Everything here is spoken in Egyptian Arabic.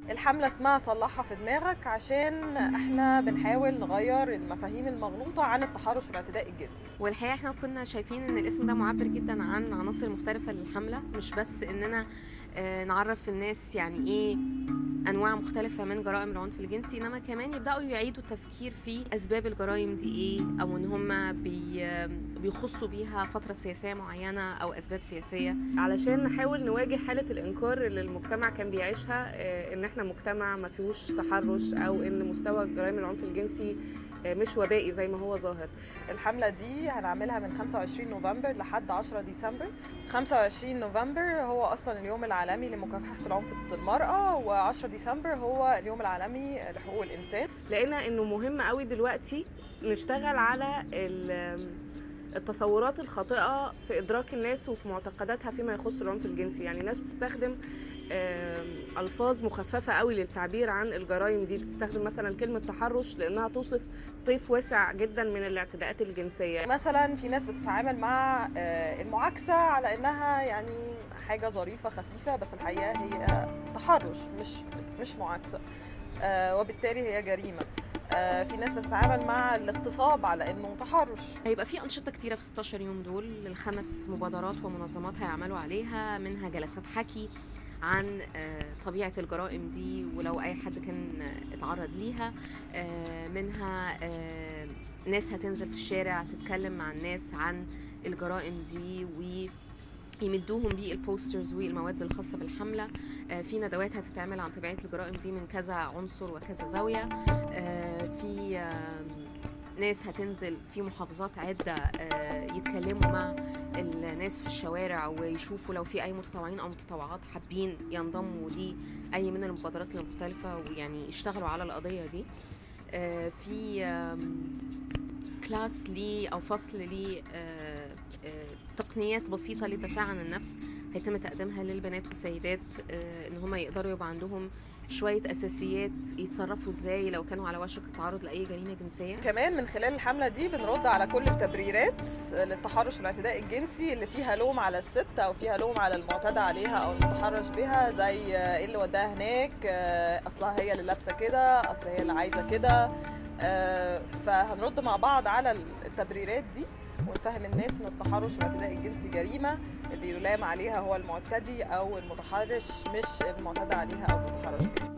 الحملة اسمها صلحها في دماغك عشان احنا بنحاول نغير المفاهيم المغلوطة عن التحرش والاعتداء الجنسي والحقيقه احنا كنا شايفين ان الاسم ده معبر جدا عن عناصر مختلفه للحمله مش بس اننا آه، نعرف الناس يعني ايه انواع مختلفه من جرائم العنف الجنسي انما كمان يبداوا يعيدوا التفكير في اسباب الجرائم دي ايه او ان هم بي بيخصوا بيها فتره سياسيه معينه او اسباب سياسيه علشان نحاول نواجه حالة الإنكار اللي المجتمع كان بيعيشها آه، إن إحنا مجتمع ما فيهوش تحرش أو إن مستوى جرائم العنف الجنسي آه، مش وبائي زي ما هو ظاهر الحملة دي هنعملها من 25 نوفمبر لحد 10 ديسمبر 25 نوفمبر هو أصلا اليوم العالمي لمكافحة العنف ضد المرأة و10 ديسمبر هو اليوم العالمي لحقوق الإنسان لقينا إنه مهم قوي دلوقتي نشتغل على ال- التصورات الخاطئة في إدراك الناس وفي معتقداتها فيما يخص العنف الجنسي يعني الناس بتستخدم آم، ألفاظ مخففة قوي للتعبير عن الجرائم دي بتستخدم مثلا كلمة تحرش لأنها توصف طيف واسع جدا من الاعتداءات الجنسية مثلا في ناس بتتعامل مع آه، المعاكسة على إنها يعني حاجة ظريفة خفيفة بس الحقيقة هي تحرش مش بس مش معاكسة آه، وبالتالي هي جريمة آه، في ناس بتتعامل مع الاغتصاب على إنه تحرش هيبقى في أنشطة كتيرة في 16 يوم دول الخمس مبادرات ومنظمات هيعملوا عليها منها جلسات حكي عن آه، طبيعة الجرائم دي ولو أي حد كان آه، اتعرض ليها آه، منها آه، ناس هتنزل في الشارع تتكلم مع الناس عن الجرائم دي و يمدوهم بالبوسترز والمواد الخاصة بالحملة آه، في ندوات هتتعمل عن طبيعة الجرائم دي من كذا عنصر وكذا زاوية آه، في آم، ناس هتنزل في محافظات عدة آه، يتكلموا مع الناس في الشوارع ويشوفوا لو في أي متطوعين أو متطوعات حابين ينضموا لأي من المبادرات المختلفة ويعني يشتغلوا على القضية دي آه، في آم، كلاس لي أو فصل لي آه، آه، تقنيات بسيطة للدفاع عن النفس هيتم تقديمها للبنات والسيدات آه، إن هم يقدروا يبقى عندهم شوية أساسيات يتصرفوا إزاي لو كانوا على وشك التعرض لأي جريمة جنسية كمان من خلال الحملة دي بنرد على كل التبريرات للتحرش والاعتداء الجنسي اللي فيها لوم على الست أو فيها لوم على المعتدى عليها أو المتحرش بها زي آه، إيه اللي وداها هناك آه، أصلها هي اللي لابسة كده أصل هي اللي عايزة كده آه، فهنرد مع بعض على التبريرات دي ونفهم الناس ان التحرش والاعتداء الجنسي جريمه اللي يلام عليها هو المعتدي او المتحرش مش المعتدى عليها او المتحرش بها